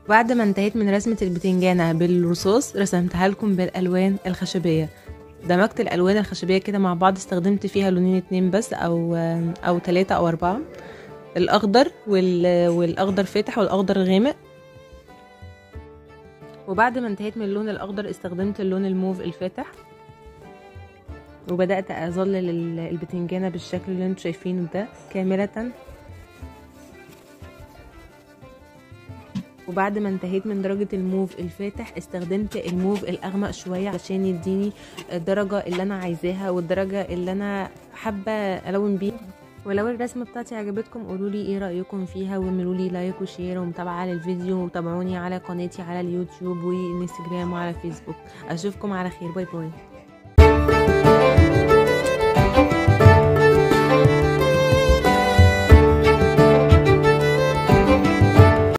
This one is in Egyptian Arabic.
بعد ما انتهيت من رسمة البتنجانة بالرصاص رسمتها لكم بالألوان الخشبية دمجت الألوان الخشبية كده مع بعض استخدمت فيها لونين اتنين بس أو أو تلاتة أو أربعة الأخضر وال... والأخضر فاتح والأخضر غامق وبعد ما انتهيت من اللون الأخضر استخدمت اللون الموف الفاتح وبدأت أظلل ال- البتنجانة بالشكل اللي انتوا شايفينه ده كاملة وبعد ما انتهيت من درجة الموف الفاتح استخدمت الموف الأغمق شوية عشان يديني الدرجة اللي أنا عايزاها والدرجة اللي أنا حابة ألون بيها ولو الرسمة بتاعتي عجبتكم قولولي ايه رأيكم فيها واعملوا لي لايك وشير ومتابعة للفيديو وتابعوني على قناتي على اليوتيوب والانستجرام وعلى فيسبوك اشوفكم على خير باي باي